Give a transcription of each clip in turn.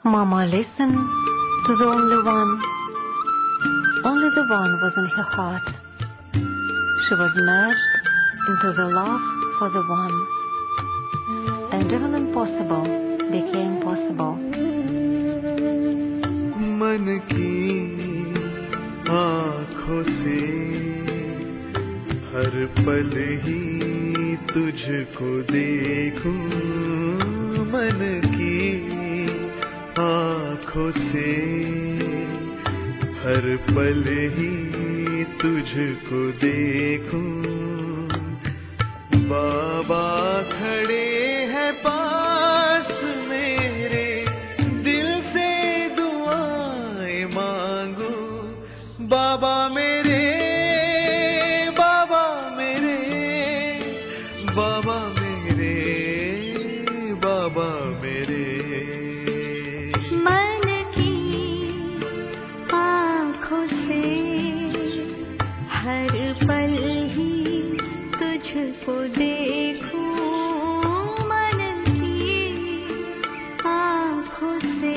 Mama listened to the only one. Only the one was in her heart. She was merged into the love for the one. And even impossible became possible. मन की आँखों से हर पल ही तुझको देखूं मन की आँखों से हर पल ही तुझको देखूं बाबा खड़े हैं पास मेरे दिल से दुआएं मांगू बाबा मेरे बाबा मेरे बाबा मेरे बाबा मेरे मन की आँखों से हर पल ही तुझको देखूं मन की आँखों से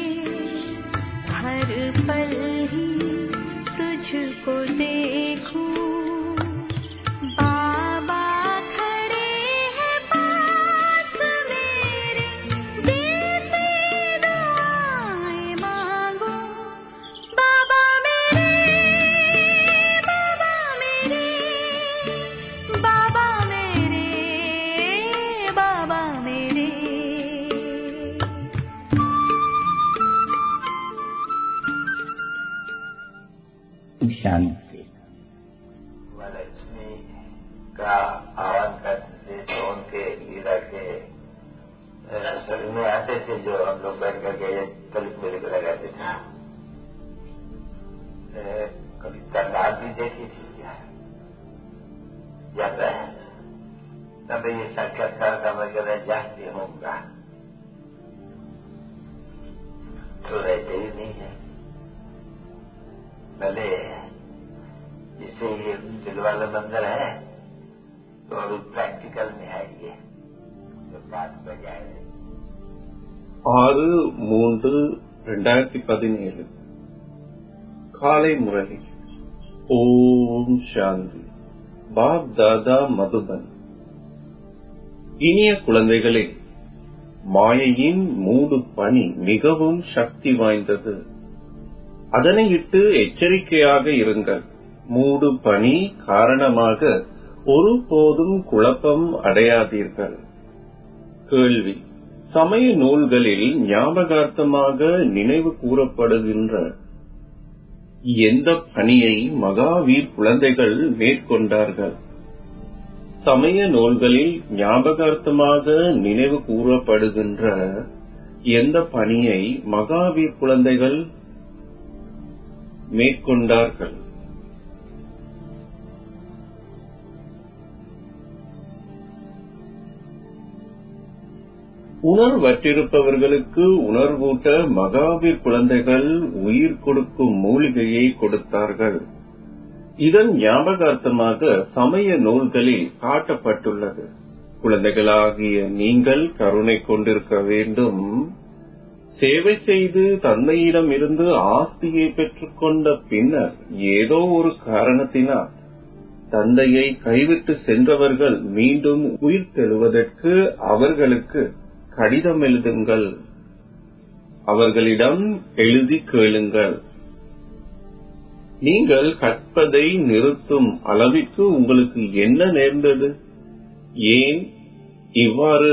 हर पल ही तुझको देखूं बाबा खड़े हैं पास मेरे दिल से दुआएं मांगो बाबा मेरे बाबा मेरे बाबा मेरे बाबा मेरे शांति महालक्ष्मी का आह्वान करते थे तो उनके लीला के सभी में आते थे जो हम लोग बैठ करके ये कलित मेले को लगाते थे ए, कभी सरदार भी देखी थी क्या याद है तब ये साक्षात्कार का वगैरह जाती होगा तो रहते ही नहीं है भले जिसे ये दिल वाला मंदिर है तो अभी प्रैक्टिकल में है ये तो बात बजाय ஆறு மூன்று ரெண்டாயிரத்தி பதினேழு காலை முரளி ஓம் சாந்தி பாப் தாதா மதுபன் இனிய குழந்தைகளே மாயையின் மூடு பனி மிகவும் சக்தி வாய்ந்தது அதனை இட்டு எச்சரிக்கையாக இருங்கள் மூடு பனி காரணமாக ஒருபோதும் குழப்பம் அடையாதீர்கள் கேள்வி சமய நூல்களில் ஞாபகார்த்தமாக நினைவு கூறப்படுகின்ற எந்த பணியை மகாவீர் குழந்தைகள் மேற்கொண்டார்கள் சமய நூல்களில் ஞாபகார்த்தமாக நினைவு கூறப்படுகின்ற எந்த பணியை மகாவீர் குழந்தைகள் மேற்கொண்டார்கள் உணர்வற்றிருப்பவர்களுக்கு உணர்வூட்ட மகாவீர் குழந்தைகள் உயிர் கொடுக்கும் மூலிகையை கொடுத்தார்கள் இதன் ஞாபகார்த்தமாக சமய நூல்களில் காட்டப்பட்டுள்ளது குழந்தைகளாகிய நீங்கள் கருணை கொண்டிருக்க வேண்டும் சேவை செய்து தந்தையிடம் இருந்து ஆஸ்தியை பெற்றுக்கொண்ட பின்னர் ஏதோ ஒரு காரணத்தினால் தந்தையை கைவிட்டு சென்றவர்கள் மீண்டும் உயிர் தெழுவதற்கு அவர்களுக்கு கடிதம் எழுதுங்கள் அவர்களிடம் எழுதி கேளுங்கள் நீங்கள் கற்பதை நிறுத்தும் அளவிற்கு உங்களுக்கு என்ன நேர்ந்தது ஏன் இவ்வாறு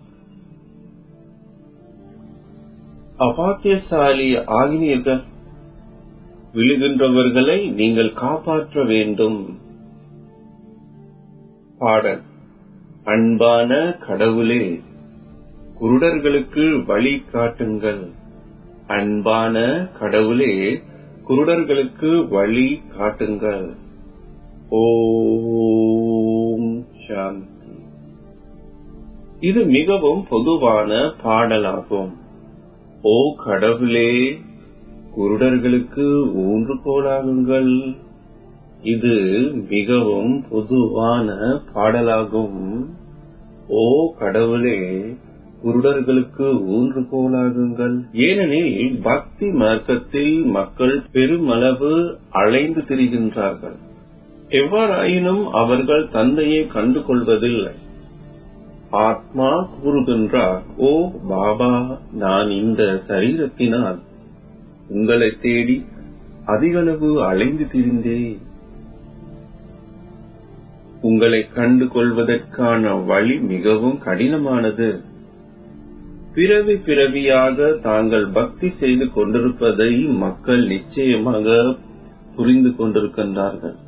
அபாக்கியசாலி ஆகினீர்கள் விழுகின்றவர்களை நீங்கள் காப்பாற்ற வேண்டும் பாடல் அன்பான கடவுளே குருடர்களுக்கு வழி காட்டுங்கள் அன்பான கடவுளே குருடர்களுக்கு வழி காட்டுங்கள் ஓம் சாந்தி இது மிகவும் பொதுவான பாடலாகும் ஓ கடவுளே குருடர்களுக்கு ஊன்றுகோலாகுங்கள் இது மிகவும் பொதுவான பாடலாகும் ஓ கடவுளே குருடர்களுக்கு ஊன்றுகோலாகுங்கள் ஏனெனில் பக்தி மார்க்கத்தில் மக்கள் பெருமளவு அலைந்து திரிகின்றார்கள் எவ்வாறாயினும் அவர்கள் தந்தையை கண்டு கொள்வதில்லை ஆத்மா கூறுகின்றார் ஓ பாபா நான் இந்த சரீரத்தினால் உங்களை தேடி அதிகளவு அலைந்து திரிந்தேன் உங்களை கண்டு கொள்வதற்கான வழி மிகவும் கடினமானது பிறவி பிறவியாக தாங்கள் பக்தி செய்து கொண்டிருப்பதை மக்கள் நிச்சயமாக புரிந்து கொண்டிருக்கின்றார்கள்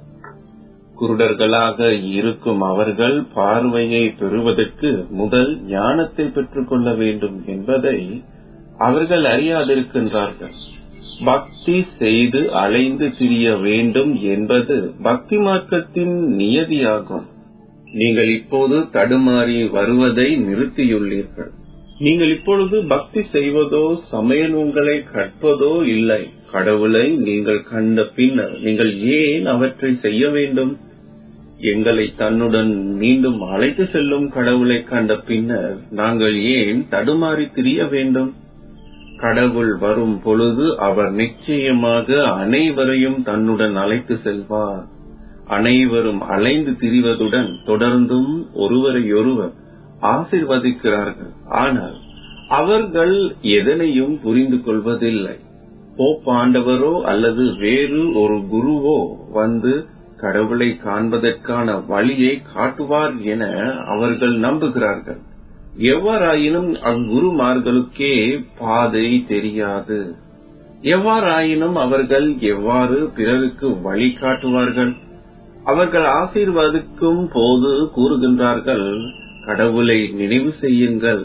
குருடர்களாக இருக்கும் அவர்கள் பார்வையை பெறுவதற்கு முதல் ஞானத்தை பெற்றுக் கொள்ள வேண்டும் என்பதை அவர்கள் அறியாதிருக்கின்றார்கள் பக்தி செய்து அலைந்து திரிய வேண்டும் என்பது பக்தி மார்க்கத்தின் நியதியாகும் நீங்கள் இப்போது தடுமாறி வருவதை நிறுத்தியுள்ளீர்கள் நீங்கள் இப்பொழுது பக்தி செய்வதோ சமையல் உங்களை கற்பதோ இல்லை கடவுளை நீங்கள் கண்ட பின்னர் நீங்கள் ஏன் அவற்றை செய்ய வேண்டும் எங்களை தன்னுடன் மீண்டும் அழைத்து செல்லும் கடவுளை கண்ட பின்னர் நாங்கள் ஏன் தடுமாறி திரிய வேண்டும் கடவுள் வரும் பொழுது அவர் நிச்சயமாக அனைவரையும் தன்னுடன் அழைத்து செல்வார் அனைவரும் அலைந்து திரிவதுடன் தொடர்ந்தும் ஒருவரையொருவர் ஆசிர்வதிக்கிறார்கள் ஆனால் அவர்கள் எதனையும் புரிந்து கொள்வதில்லை போப்பாண்டவரோ அல்லது வேறு ஒரு குருவோ வந்து கடவுளை காண்பதற்கான வழியை காட்டுவார் என அவர்கள் நம்புகிறார்கள் எவ்வாறாயினும் அக்குருமார்களுக்கே பாதை தெரியாது எவ்வாறாயினும் அவர்கள் எவ்வாறு பிறருக்கு வழி காட்டுவார்கள் அவர்கள் ஆசீர்வதிக்கும் போது கூறுகின்றார்கள் கடவுளை நினைவு செய்யுங்கள்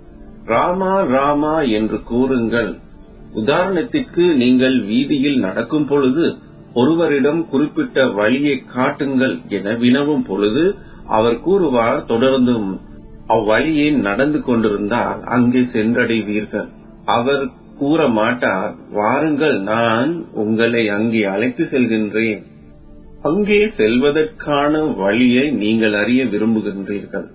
ராமா ராமா என்று கூறுங்கள் உதாரணத்திற்கு நீங்கள் வீதியில் நடக்கும் பொழுது ஒருவரிடம் குறிப்பிட்ட வழியை காட்டுங்கள் என வினவும் பொழுது அவர் கூறுவார் தொடர்ந்தும் அவ்வழியை நடந்து கொண்டிருந்தால் அங்கே சென்றடைவீர்கள் அவர் கூற மாட்டார் வாருங்கள் நான் உங்களை அங்கே அழைத்து செல்கின்றேன் அங்கே செல்வதற்கான வழியை நீங்கள் அறிய விரும்புகின்றீர்கள்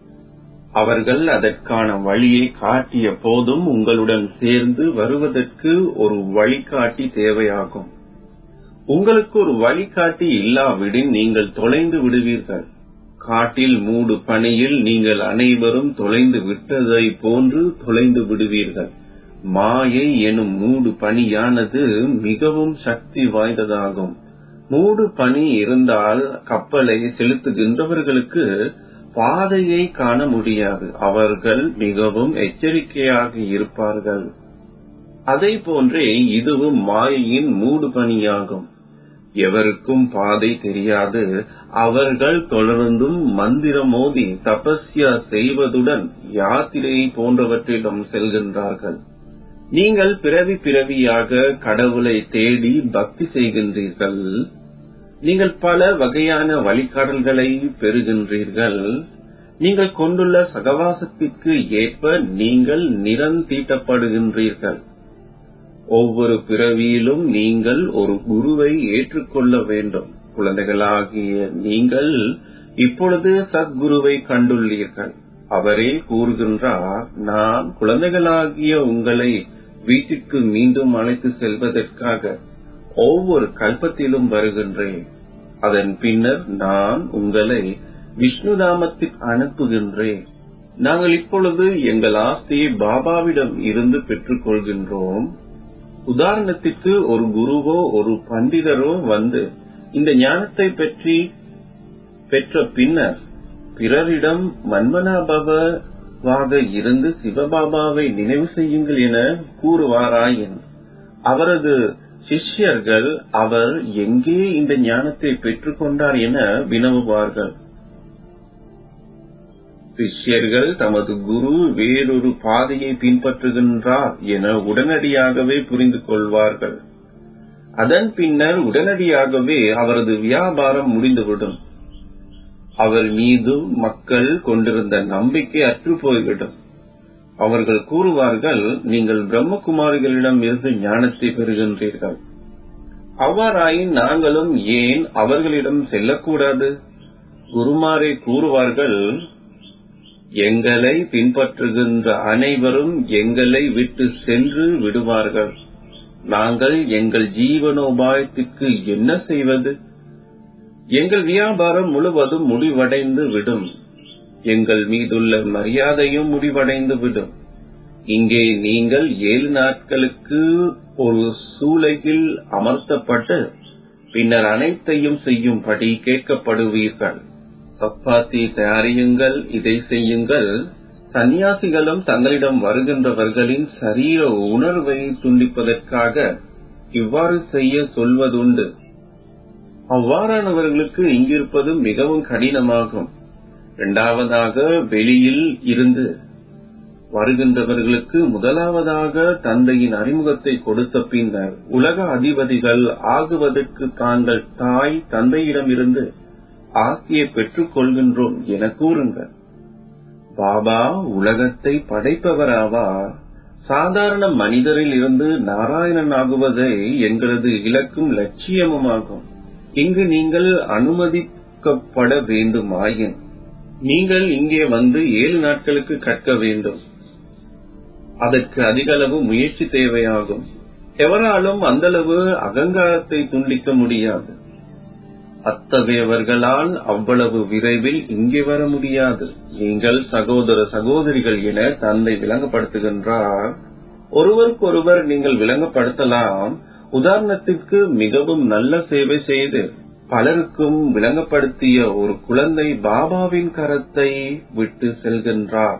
அவர்கள் அதற்கான வழியை காட்டிய போதும் உங்களுடன் சேர்ந்து வருவதற்கு ஒரு வழிகாட்டி தேவையாகும் உங்களுக்கு ஒரு வழிகாட்டி இல்லாவிடின் நீங்கள் தொலைந்து விடுவீர்கள் காட்டில் மூடு பணியில் நீங்கள் அனைவரும் தொலைந்து விட்டதை போன்று தொலைந்து விடுவீர்கள் மாயை எனும் மூடு பணியானது மிகவும் சக்தி வாய்ந்ததாகும் மூடு பணி இருந்தால் கப்பலை செலுத்துகின்றவர்களுக்கு பாதையை காண முடியாது அவர்கள் மிகவும் எச்சரிக்கையாக இருப்பார்கள் அதை போன்றே இதுவும் மாயையின் மூடு பணியாகும் எவருக்கும் பாதை தெரியாது அவர்கள் தொடர்ந்தும் மந்திரம் மோதி தபஸ்யா செய்வதுடன் யாத்திரை போன்றவற்றிலும் செல்கின்றார்கள் நீங்கள் பிறவி பிறவியாக கடவுளை தேடி பக்தி செய்கின்றீர்கள் நீங்கள் பல வகையான வழிகாடல்களை பெறுகின்றீர்கள் நீங்கள் கொண்டுள்ள சகவாசத்திற்கு ஏற்ப நீங்கள் நிறம் தீட்டப்படுகின்றீர்கள் ஒவ்வொரு பிறவியிலும் நீங்கள் ஒரு குருவை ஏற்றுக்கொள்ள வேண்டும் குழந்தைகளாகிய நீங்கள் இப்பொழுது சத்குருவை கண்டுள்ளீர்கள் அவரே கூறுகின்றார் நான் குழந்தைகளாகிய உங்களை வீட்டிற்கு மீண்டும் அழைத்து செல்வதற்காக ஒவ்வொரு கல்பத்திலும் வருகின்றேன் அதன் பின்னர் நான் உங்களை விஷ்ணு நாமத்தில் அனுப்புகின்றேன் நாங்கள் இப்பொழுது எங்கள் ஆஸ்தியை பாபாவிடம் இருந்து பெற்றுக் கொள்கின்றோம் உதாரணத்திற்கு ஒரு குருவோ ஒரு பண்டிதரோ வந்து இந்த ஞானத்தை பற்றி பெற்ற பின்னர் பிறரிடம் மன்மனாபவாக இருந்து சிவபாபாவை நினைவு செய்யுங்கள் என கூறுவாராயின் அவரது சிஷ்யர்கள் அவர் எங்கே இந்த ஞானத்தை பெற்றுக்கொண்டார் என வினவுவார்கள் சிஷ்யர்கள் தமது குரு வேறொரு பாதையை பின்பற்றுகின்றார் என உடனடியாகவே புரிந்து கொள்வார்கள் அதன் பின்னர் உடனடியாகவே அவரது வியாபாரம் முடிந்துவிடும் அவர் மீது மக்கள் கொண்டிருந்த நம்பிக்கை அற்று போய்விடும் அவர்கள் கூறுவார்கள் நீங்கள் பிரம்மகுமாரிகளிடம் இருந்து ஞானத்தை பெறுகின்றீர்கள் அவ்வாறாயின் நாங்களும் ஏன் அவர்களிடம் செல்லக்கூடாது குருமாரை கூறுவார்கள் எங்களை பின்பற்றுகின்ற அனைவரும் எங்களை விட்டு சென்று விடுவார்கள் நாங்கள் எங்கள் ஜீவனோபாயத்திற்கு என்ன செய்வது எங்கள் வியாபாரம் முழுவதும் முடிவடைந்து விடும் எங்கள் மீதுள்ள மரியாதையும் முடிவடைந்து விடும் இங்கே நீங்கள் ஏழு நாட்களுக்கு ஒரு சூளையில் அமர்த்தப்பட்டு பின்னர் அனைத்தையும் செய்யும்படி கேட்கப்படுவீர்கள் சப்பாத்தி தயாரியுங்கள் இதை செய்யுங்கள் சந்நியாசிகளும் தங்களிடம் வருகின்றவர்களின் சரீர உணர்வை துண்டிப்பதற்காக இவ்வாறு செய்ய சொல்வதுண்டு அவ்வாறானவர்களுக்கு இங்கிருப்பது மிகவும் கடினமாகும் இரண்டாவதாக வெளியில் இருந்து வருகின்றவர்களுக்கு முதலாவதாக தந்தையின் அறிமுகத்தை கொடுத்த பின்னர் உலக அதிபதிகள் ஆகுவதற்கு தாங்கள் தாய் தந்தையிடமிருந்து ஆசியை பெற்றுக் கொள்கின்றோம் என கூறுங்கள் பாபா உலகத்தை படைப்பவராவார் சாதாரண மனிதரில் இருந்து நாராயணன் ஆகுவதே எங்களது இலக்கும் லட்சியமுமாகும் இங்கு நீங்கள் அனுமதிக்கப்பட வேண்டுமாயின் நீங்கள் இங்கே வந்து ஏழு நாட்களுக்கு கற்க வேண்டும் அதற்கு அதிகளவு முயற்சி தேவையாகும் எவராலும் அந்தளவு அகங்காரத்தை துண்டிக்க முடியாது அத்தகையவர்களால் அவ்வளவு விரைவில் இங்கே வர முடியாது நீங்கள் சகோதர சகோதரிகள் என தந்தை விளங்கப்படுத்துகின்றார் ஒருவருக்கொருவர் நீங்கள் விளங்கப்படுத்தலாம் உதாரணத்திற்கு மிகவும் நல்ல சேவை செய்து பலருக்கும் விளங்கப்படுத்திய ஒரு குழந்தை பாபாவின் கரத்தை விட்டு செல்கின்றார்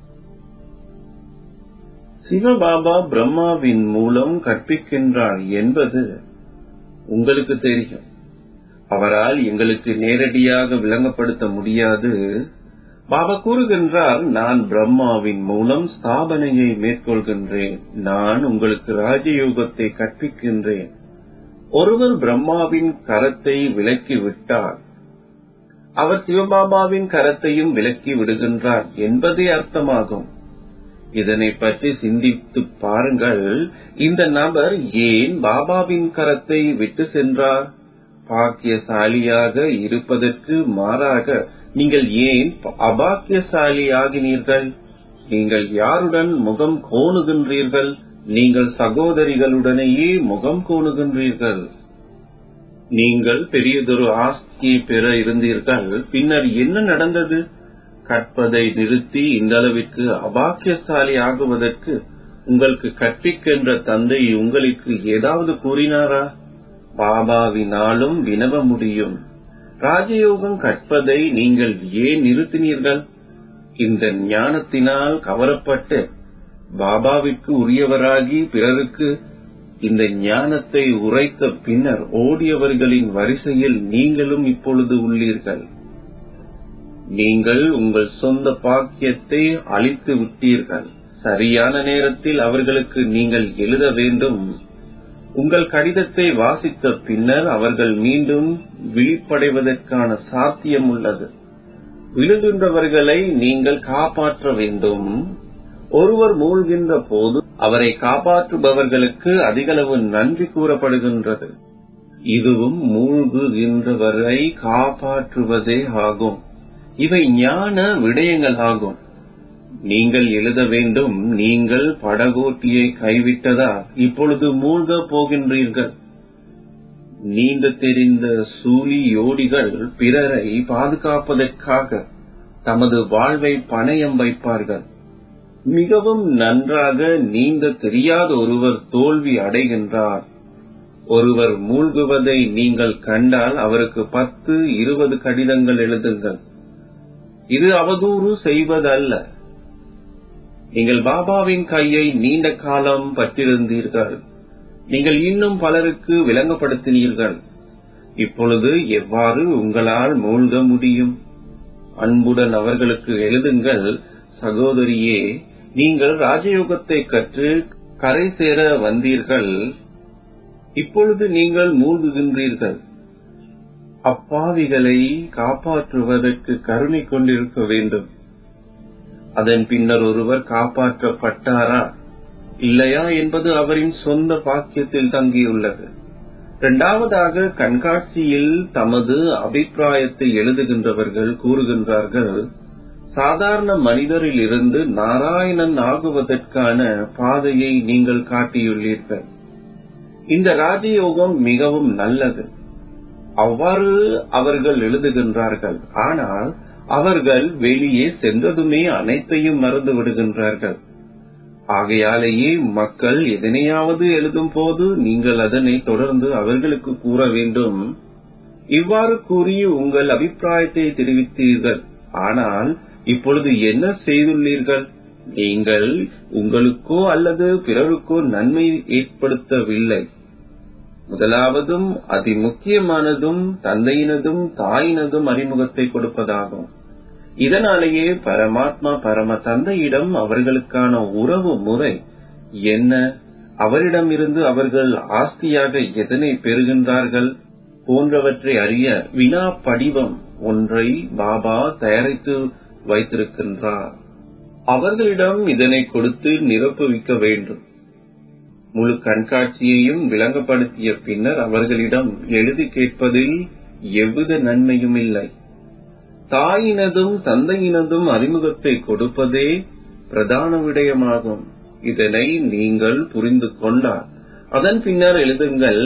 சிவபாபா பிரம்மாவின் மூலம் கற்பிக்கின்றார் என்பது உங்களுக்கு தெரியும் அவரால் எங்களுக்கு நேரடியாக விளங்கப்படுத்த முடியாது பாபா கூறுகின்றார் நான் பிரம்மாவின் மூலம் ஸ்தாபனையை மேற்கொள்கின்றேன் நான் உங்களுக்கு ராஜயோகத்தை கற்பிக்கின்றேன் ஒருவர் பிரம்மாவின் கரத்தை விலக்கி விட்டார் அவர் சிவபாபாவின் கரத்தையும் விலக்கி விடுகின்றார் என்பதே அர்த்தமாகும் இதனை பற்றி சிந்தித்து பாருங்கள் இந்த நபர் ஏன் பாபாவின் கரத்தை விட்டு சென்றார் பாக்கியசாலியாக இருப்பதற்கு மாறாக நீங்கள் ஏன் அபாக்கியசாலியாகினீர்கள் நீங்கள் யாருடன் முகம் கோணுகின்றீர்கள் நீங்கள் சகோதரிகளுடனேயே முகம் கோணுகின்றீர்கள் நீங்கள் பெரியதொரு ஆஸ்தியை பெற இருந்தீர்கள் பின்னர் என்ன நடந்தது கற்பதை நிறுத்தி இந்த அளவிற்கு அபாக்கியசாலி ஆகுவதற்கு உங்களுக்கு கற்பிக்கின்ற தந்தை உங்களுக்கு ஏதாவது கூறினாரா பாபாவினாலும் வினவ முடியும் ராஜயோகம் கற்பதை நீங்கள் ஏன் நிறுத்தினீர்கள் இந்த ஞானத்தினால் கவரப்பட்டு பாபாவிற்கு உரியவராகி பிறருக்கு இந்த ஞானத்தை உரைத்த பின்னர் ஓடியவர்களின் வரிசையில் நீங்களும் இப்பொழுது உள்ளீர்கள் நீங்கள் உங்கள் சொந்த பாக்கியத்தை அழித்து விட்டீர்கள் சரியான நேரத்தில் அவர்களுக்கு நீங்கள் எழுத வேண்டும் உங்கள் கடிதத்தை வாசித்த பின்னர் அவர்கள் மீண்டும் விழிப்படைவதற்கான சாத்தியம் உள்ளது விழுகின்றவர்களை நீங்கள் காப்பாற்ற வேண்டும் ஒருவர் மூழ்கின்ற போது அவரை காப்பாற்றுபவர்களுக்கு அதிகளவு நன்றி கூறப்படுகின்றது இதுவும் மூழ்குகின்றவரை காப்பாற்றுவதே ஆகும் இவை ஞான விடயங்கள் ஆகும் நீங்கள் எழுத வேண்டும் நீங்கள் படகோட்டியை கைவிட்டதா இப்பொழுது மூழ்க போகின்றீர்கள் நீந்த தெரிந்த சூழியோடிகள் பிறரை பாதுகாப்பதற்காக தமது வாழ்வை பணயம் வைப்பார்கள் மிகவும் நன்றாக நீந்த தெரியாத ஒருவர் தோல்வி அடைகின்றார் ஒருவர் மூழ்குவதை நீங்கள் கண்டால் அவருக்கு பத்து இருபது கடிதங்கள் எழுதுங்கள் இது அவதூறு செய்வதல்ல நீங்கள் பாபாவின் கையை நீண்ட காலம் பற்றிருந்தீர்கள் நீங்கள் இன்னும் பலருக்கு விளங்கப்படுத்தினீர்கள் இப்பொழுது எவ்வாறு உங்களால் மூழ்க முடியும் அன்புடன் அவர்களுக்கு எழுதுங்கள் சகோதரியே நீங்கள் ராஜயோகத்தை கற்று கரை சேர வந்தீர்கள் இப்பொழுது நீங்கள் மூழ்குகின்றீர்கள் அப்பாவிகளை காப்பாற்றுவதற்கு கருணை கொண்டிருக்க வேண்டும் அதன் பின்னர் ஒருவர் காப்பாற்றப்பட்டாரா இல்லையா என்பது அவரின் சொந்த பாக்கியத்தில் தங்கியுள்ளது இரண்டாவதாக கண்காட்சியில் தமது அபிப்பிராயத்தை எழுதுகின்றவர்கள் கூறுகின்றார்கள் சாதாரண மனிதரில் இருந்து நாராயணன் ஆகுவதற்கான பாதையை நீங்கள் காட்டியுள்ளீர்கள் இந்த ராஜயோகம் மிகவும் நல்லது அவ்வாறு அவர்கள் எழுதுகின்றார்கள் ஆனால் அவர்கள் வெளியே சென்றதுமே அனைத்தையும் மறந்து விடுகின்றார்கள் ஆகையாலேயே மக்கள் எதனையாவது எழுதும் போது நீங்கள் அதனை தொடர்ந்து அவர்களுக்கு கூற வேண்டும் இவ்வாறு கூறி உங்கள் அபிப்பிராயத்தை தெரிவித்தீர்கள் ஆனால் இப்பொழுது என்ன செய்துள்ளீர்கள் நீங்கள் உங்களுக்கோ அல்லது பிறருக்கோ நன்மை ஏற்படுத்தவில்லை முதலாவதும் அதி முக்கியமானதும் தந்தையினதும் தாயினதும் அறிமுகத்தை கொடுப்பதாகும் இதனாலேயே பரமாத்மா பரம தந்தையிடம் அவர்களுக்கான உறவு முறை என்ன அவரிடமிருந்து அவர்கள் ஆஸ்தியாக எதனை பெறுகின்றார்கள் போன்றவற்றை அறிய வினா படிவம் ஒன்றை பாபா தயாரித்து வைத்திருக்கின்றார் அவர்களிடம் இதனை கொடுத்து நிரப்புவிக்க வேண்டும் முழு கண்காட்சியையும் விளங்கப்படுத்திய பின்னர் அவர்களிடம் எழுதி கேட்பதில் எவ்வித நன்மையும் இல்லை தாயினதும் தந்தையினதும் அறிமுகத்தை கொடுப்பதே பிரதான விடயமாகும் இதனை நீங்கள் புரிந்து கொண்டால் அதன் பின்னர் எழுதுங்கள்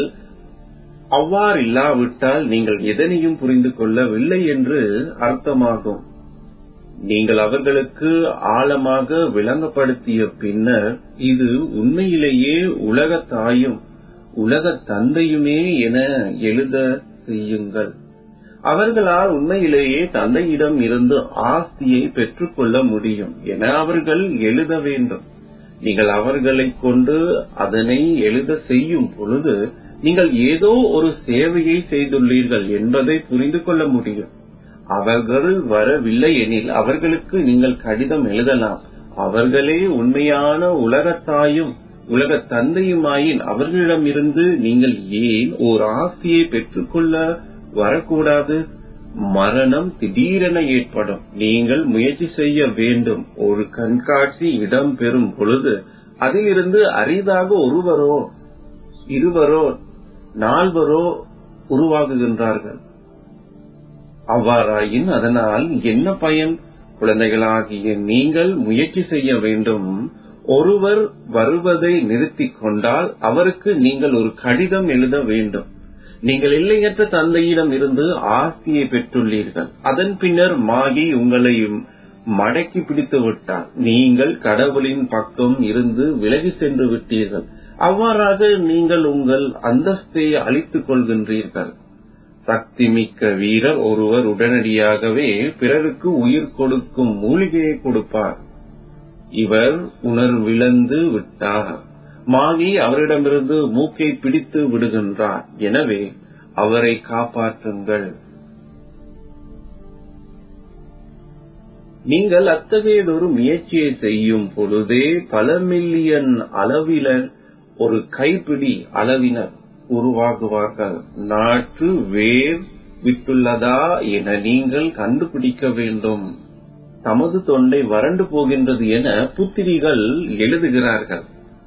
அவ்வாறில்லாவிட்டால் நீங்கள் எதனையும் புரிந்து கொள்ளவில்லை என்று அர்த்தமாகும் நீங்கள் அவர்களுக்கு ஆழமாக விளங்கப்படுத்திய பின்னர் இது உண்மையிலேயே உலக தாயும் உலக தந்தையுமே என எழுத செய்யுங்கள் அவர்களால் உண்மையிலேயே தந்தையிடம் இருந்து ஆஸ்தியை பெற்றுக்கொள்ள முடியும் என அவர்கள் எழுத வேண்டும் நீங்கள் அவர்களை கொண்டு அதனை எழுத செய்யும் பொழுது நீங்கள் ஏதோ ஒரு சேவையை செய்துள்ளீர்கள் என்பதை புரிந்து கொள்ள முடியும் அவர்கள் வரவில்லை எனில் அவர்களுக்கு நீங்கள் கடிதம் எழுதலாம் அவர்களே உண்மையான உலகத்தாயும் உலக தந்தையுமாயின் அவர்களிடமிருந்து நீங்கள் ஏன் ஓர் ஆஸ்தியை பெற்றுக்கொள்ள வரக்கூடாது மரணம் திடீரென ஏற்படும் நீங்கள் முயற்சி செய்ய வேண்டும் ஒரு கண்காட்சி இடம்பெறும் பொழுது அதிலிருந்து அரிதாக ஒருவரோ இருவரோ நால்வரோ உருவாகுகின்றார்கள் அவ்வாறாயின் அதனால் என்ன பயன் குழந்தைகளாகிய நீங்கள் முயற்சி செய்ய வேண்டும் ஒருவர் வருவதை நிறுத்திக் கொண்டால் அவருக்கு நீங்கள் ஒரு கடிதம் எழுத வேண்டும் நீங்கள் எல்லையற்ற தந்தையிடம் இருந்து ஆஸ்தியை பெற்றுள்ளீர்கள் அதன் பின்னர் மாகி உங்களை மடக்கி பிடித்து விட்டார் நீங்கள் கடவுளின் பக்கம் இருந்து விலகி சென்று விட்டீர்கள் அவ்வாறாக நீங்கள் உங்கள் அந்தஸ்தை அழித்துக் கொள்கின்றீர்கள் சக்தி மிக்க வீரர் ஒருவர் உடனடியாகவே பிறருக்கு உயிர் கொடுக்கும் மூலிகையை கொடுப்பார் இவர் உணர்விழந்து விட்டார் மாகி அவரிடமிருந்து மூக்கை பிடித்து விடுகின்றார் எனவே அவரை காப்பாற்றுங்கள் நீங்கள் அத்தகையதொரு முயற்சியை செய்யும் பொழுதே பல மில்லியன் அளவில ஒரு கைப்பிடி அளவினர் உருவாகுவார்கள் நாற்று வேர் விட்டுள்ளதா என நீங்கள் கண்டுபிடிக்க வேண்டும் தமது தொண்டை வறண்டு போகின்றது என புத்திரிகள் எழுதுகிறார்கள்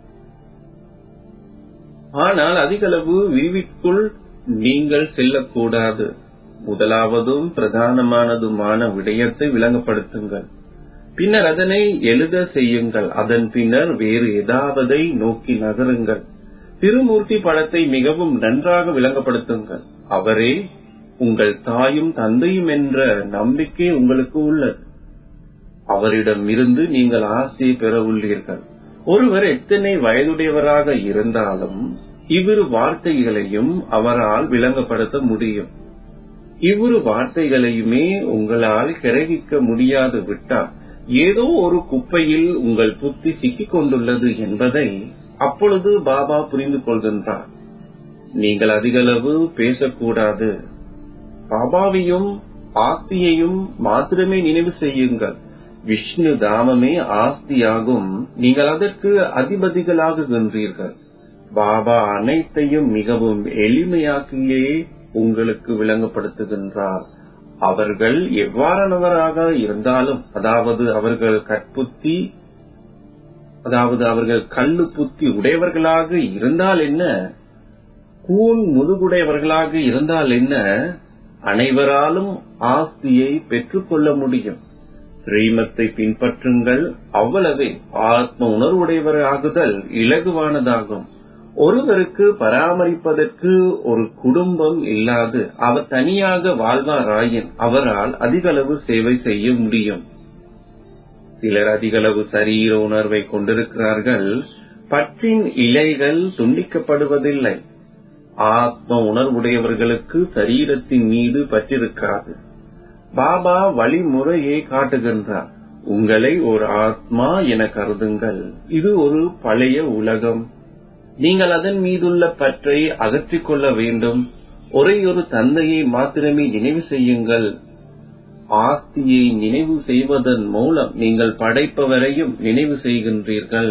ஆனால் அதிகளவு விரிவிற்குள் நீங்கள் செல்லக்கூடாது முதலாவதும் பிரதானமானதுமான விடயத்தை விளங்கப்படுத்துங்கள் பின்னர் அதனை எழுத செய்யுங்கள் அதன் பின்னர் வேறு ஏதாவதை நோக்கி நகருங்கள் திருமூர்த்தி படத்தை மிகவும் நன்றாக விளங்கப்படுத்துங்கள் அவரே உங்கள் தாயும் தந்தையும் என்ற நம்பிக்கை உங்களுக்கு உள்ளது அவரிடம் இருந்து நீங்கள் ஆசையை பெற உள்ளீர்கள் ஒருவர் எத்தனை வயதுடையவராக இருந்தாலும் இவ்விரு வார்த்தைகளையும் அவரால் விளங்கப்படுத்த முடியும் இவ்விரு வார்த்தைகளையுமே உங்களால் கிரகிக்க முடியாது விட்டால் ஏதோ ஒரு குப்பையில் உங்கள் புத்தி சிக்கிக் கொண்டுள்ளது என்பதை அப்பொழுது பாபா புரிந்து கொள்கின்றார் நீங்கள் அதிகளவு பேசக்கூடாது பாபாவையும் ஆஸ்தியையும் மாத்திரமே நினைவு செய்யுங்கள் விஷ்ணு தாமமே ஆஸ்தியாகும் நீங்கள் அதற்கு அதிபதிகளாகுகின்றீர்கள் பாபா அனைத்தையும் மிகவும் எளிமையாக்கியே உங்களுக்கு விளங்கப்படுத்துகின்றார் அவர்கள் எவ்வாறானவராக இருந்தாலும் அதாவது அவர்கள் கற்புத்தி அதாவது அவர்கள் கல்லு புத்தி உடையவர்களாக இருந்தால் என்ன கூன் முதுகுடையவர்களாக இருந்தால் என்ன அனைவராலும் ஆஸ்தியை பெற்றுக்கொள்ள முடியும் ஸ்ரீமத்தை பின்பற்றுங்கள் அவ்வளவே ஆத்ம உணர்வுடையவராகுதல் இலகுவானதாகும் ஒருவருக்கு பராமரிப்பதற்கு ஒரு குடும்பம் இல்லாது அவர் தனியாக வாழ்வாராயின் அவரால் அதிகளவு சேவை செய்ய முடியும் சிலர் அதிகளவு சரீர உணர்வை கொண்டிருக்கிறார்கள் பற்றின் இலைகள் துண்டிக்கப்படுவதில்லை ஆத்ம உணர்வுடையவர்களுக்கு சரீரத்தின் மீது பற்றிருக்காது பாபா வழிமுறையை காட்டுகின்றார் உங்களை ஒரு ஆத்மா என கருதுங்கள் இது ஒரு பழைய உலகம் நீங்கள் அதன் மீதுள்ள பற்றை அகற்றிக் கொள்ள வேண்டும் ஒரே ஒரு தந்தையை மாத்திரமே நினைவு செய்யுங்கள் ஆஸ்தியை நினைவு செய்வதன் மூலம் நீங்கள் படைப்பவரையும் நினைவு செய்கின்றீர்கள்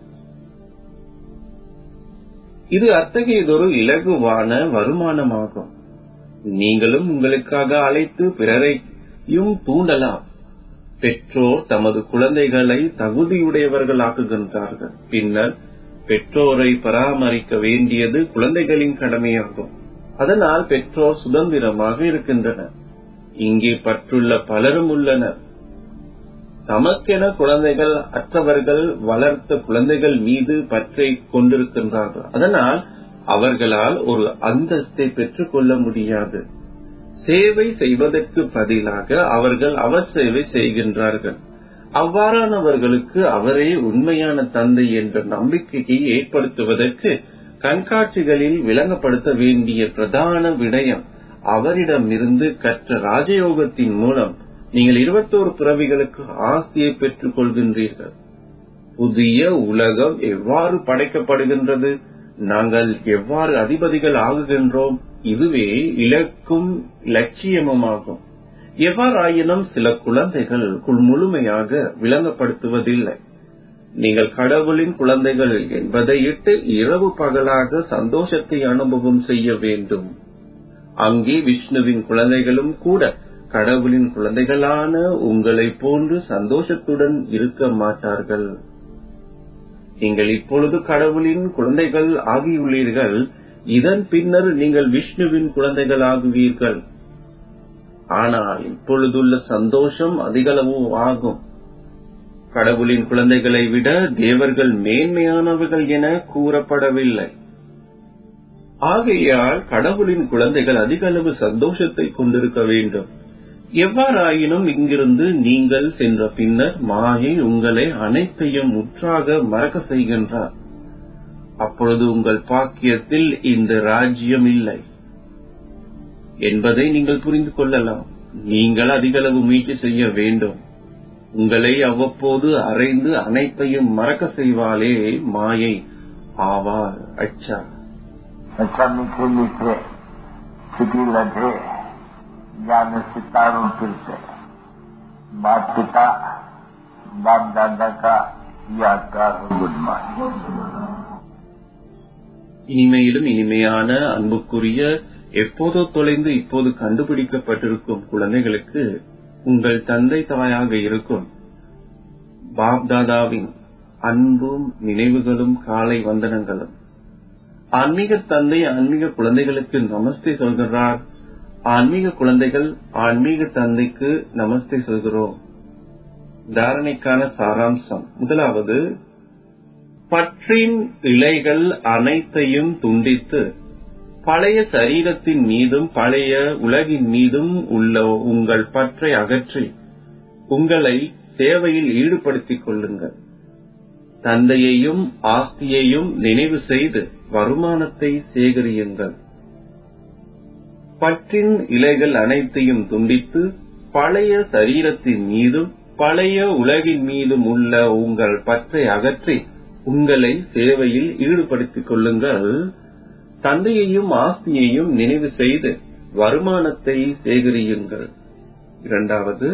இது அத்தகையதொரு இலகுவான வருமானமாகும் நீங்களும் உங்களுக்காக அழைத்து பிறரையும் தூண்டலாம் பெற்றோர் தமது குழந்தைகளை தகுதியுடையவர்களாக்குகின்றார்கள் பின்னர் பெற்றோரை பராமரிக்க வேண்டியது குழந்தைகளின் கடமையாகும் அதனால் பெற்றோர் சுதந்திரமாக இருக்கின்றனர் இங்கே பற்றுள்ள பலரும் உள்ளனர் தமக்கென குழந்தைகள் அற்றவர்கள் வளர்த்த குழந்தைகள் மீது பற்றை கொண்டிருக்கின்றார்கள் அதனால் அவர்களால் ஒரு அந்தஸ்தை பெற்றுக் கொள்ள முடியாது சேவை செய்வதற்கு பதிலாக அவர்கள் அவர் சேவை செய்கின்றார்கள் அவ்வாறானவர்களுக்கு அவரே உண்மையான தந்தை என்ற நம்பிக்கையை ஏற்படுத்துவதற்கு கண்காட்சிகளில் விளங்கப்படுத்த வேண்டிய பிரதான விடயம் அவரிடமிருந்து கற்ற ராஜயோகத்தின் மூலம் நீங்கள் இருபத்தோரு பிறவிகளுக்கு ஆசையை பெற்றுக் கொள்கின்றீர்கள் புதிய உலகம் எவ்வாறு படைக்கப்படுகின்றது நாங்கள் எவ்வாறு அதிபதிகள் ஆகுகின்றோம் இதுவே இலக்கும் லட்சியமுமாகும் எவ்வாறாயினும் சில குழந்தைகள் முழுமையாக விளங்கப்படுத்துவதில்லை நீங்கள் கடவுளின் குழந்தைகள் என்பதை இட்டு இரவு பகலாக சந்தோஷத்தை அனுபவம் செய்ய வேண்டும் அங்கே விஷ்ணுவின் குழந்தைகளும் கூட கடவுளின் குழந்தைகளான உங்களை போன்று சந்தோஷத்துடன் இருக்க மாட்டார்கள் நீங்கள் இப்பொழுது கடவுளின் குழந்தைகள் ஆகியுள்ளீர்கள் இதன் பின்னர் நீங்கள் விஷ்ணுவின் குழந்தைகள் ஆகுவீர்கள் ஆனால் இப்பொழுதுள்ள சந்தோஷம் அதிகளவு ஆகும் கடவுளின் குழந்தைகளை விட தேவர்கள் மேன்மையானவர்கள் என கூறப்படவில்லை ஆகையால் கடவுளின் குழந்தைகள் அதிக அளவு சந்தோஷத்தை கொண்டிருக்க வேண்டும் எவ்வாறாயினும் இங்கிருந்து நீங்கள் சென்ற பின்னர் மாயை உங்களை அனைத்தையும் முற்றாக மறக்க செய்கின்றார் அப்பொழுது உங்கள் பாக்கியத்தில் இந்த ராஜ்யம் இல்லை என்பதை நீங்கள் புரிந்து கொள்ளலாம் நீங்கள் அதிகளவு முயற்சி செய்ய வேண்டும் உங்களை அவ்வப்போது அரைந்து அனைத்தையும் மறக்க செய்வாளே மாயை ஆவார் அச்சா अच्छा मीठे मीठे सिटी लधे ज्ञान सितारों फिर से माता पिता बाप दादा का यादगार गुड मॉर्निंग இனிமையிலும் இனிமையான அன்புக்குரிய எப்போதோ தொலைந்து இப்போது கண்டுபிடிக்கப்பட்டிருக்கும் குழந்தைகளுக்கு உங்கள் தந்தை தாயாக இருக்கும் பாப்தாதாவின் அன்பும் நினைவுகளும் காலை வந்தனங்களும் ஆன்மீக தந்தை ஆன்மீக குழந்தைகளுக்கு நமஸ்தே சொல்கிறார் ஆன்மீக குழந்தைகள் ஆன்மீக தந்தைக்கு நமஸ்தே சொல்கிறோம் தாரணைக்கான சாராம்சம் முதலாவது பற்றின் இலைகள் அனைத்தையும் துண்டித்து பழைய சரீரத்தின் மீதும் பழைய உலகின் மீதும் உள்ள உங்கள் பற்றை அகற்றி உங்களை சேவையில் ஈடுபடுத்திக் கொள்ளுங்கள் தந்தையையும் ஆஸ்தியையும் நினைவு செய்து வருமானத்தை சேகரியுங்கள் பற்றின் இலைகள் அனைத்தையும் துண்டித்து பழைய சரீரத்தின் மீதும் பழைய உலகின் மீதும் உள்ள உங்கள் பற்றை அகற்றி உங்களை சேவையில் ஈடுபடுத்திக் கொள்ளுங்கள் தந்தையையும் ஆஸ்தியையும் நினைவு செய்து வருமானத்தை சேகரியுங்கள் இரண்டாவது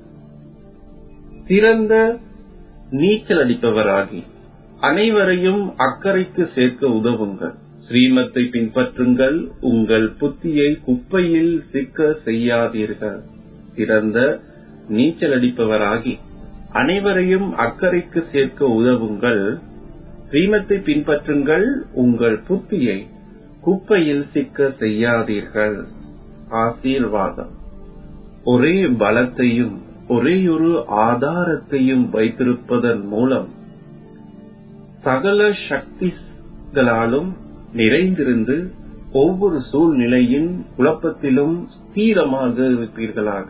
சிறந்த நீச்சல் அடிப்பவராகி அனைவரையும் அக்கறைக்கு சேர்க்க உதவுங்கள் ஸ்ரீமத்தை பின்பற்றுங்கள் உங்கள் புத்தியை குப்பையில் சிக்க செய்யாதீர்கள் சிறந்த நீச்சல் அடிப்பவராகி அனைவரையும் அக்கறைக்கு சேர்க்க உதவுங்கள் ஸ்ரீமத்தை பின்பற்றுங்கள் உங்கள் புத்தியை குப்பையில் சிக்க செய்யாதீர்கள் ஆசீர்வாதம் ஒரே பலத்தையும் ஒரேயொரு ஆதாரத்தையும் வைத்திருப்பதன் மூலம் சகல சக்திகளாலும் நிறைந்திருந்து ஒவ்வொரு சூழ்நிலையின் குழப்பத்திலும் ஸ்திரமாக இருப்பீர்களாக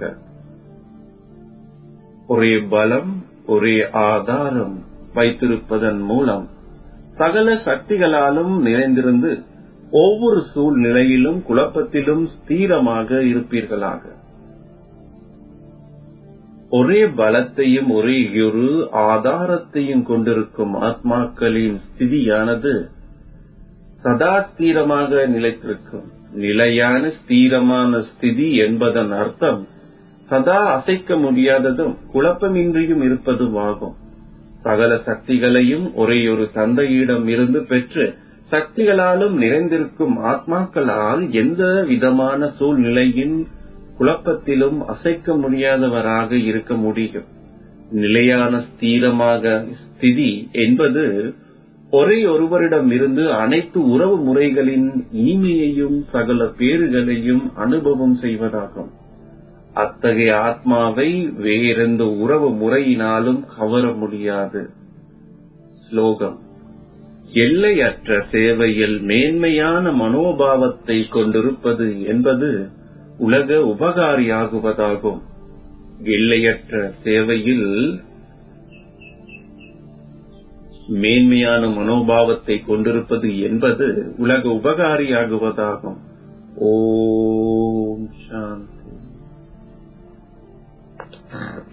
ஒரே பலம் ஒரே ஆதாரம் வைத்திருப்பதன் மூலம் சகல சக்திகளாலும் நிறைந்திருந்து ஒவ்வொரு சூழ்நிலையிலும் குழப்பத்திலும் ஸ்திரமாக இருப்பீர்களாக ஒரே பலத்தையும் ஒரே ஒரு ஆதாரத்தையும் கொண்டிருக்கும் ஆத்மாக்களின் ஸ்திதியானது சதா ஸ்திரமாக நிலைத்திருக்கும் நிலையான ஸ்திரமான ஸ்திதி என்பதன் அர்த்தம் சதா அசைக்க முடியாததும் குழப்பமின்றியும் இருப்பதும் ஆகும் சகல சக்திகளையும் ஒரேயொரு தந்தையிடம் இருந்து பெற்று சக்திகளாலும் நிறைந்திருக்கும் ஆத்மாக்களால் எந்த விதமான சூழ்நிலையின் குழப்பத்திலும் அசைக்க முடியாதவராக இருக்க முடியும் நிலையான ஸ்திரமாக ஸ்திதி என்பது ஒரே ஒருவரிடம் இருந்து அனைத்து உறவு முறைகளின் இனிமையையும் சகல பேறுகளையும் அனுபவம் செய்வதாகும் அத்தகைய ஆத்மாவை வேறெந்த உறவு முறையினாலும் கவர முடியாது ஸ்லோகம் எல்லையற்ற சேவையில் மேன்மையான மனோபாவத்தை கொண்டிருப்பது என்பது உலக உபகாரியாகுவதாகும் எல்லையற்ற சேவையில் மேன்மையான மனோபாவத்தை கொண்டிருப்பது என்பது உலக உபகாரியாகுவதாகும் ஓம் சாந்தி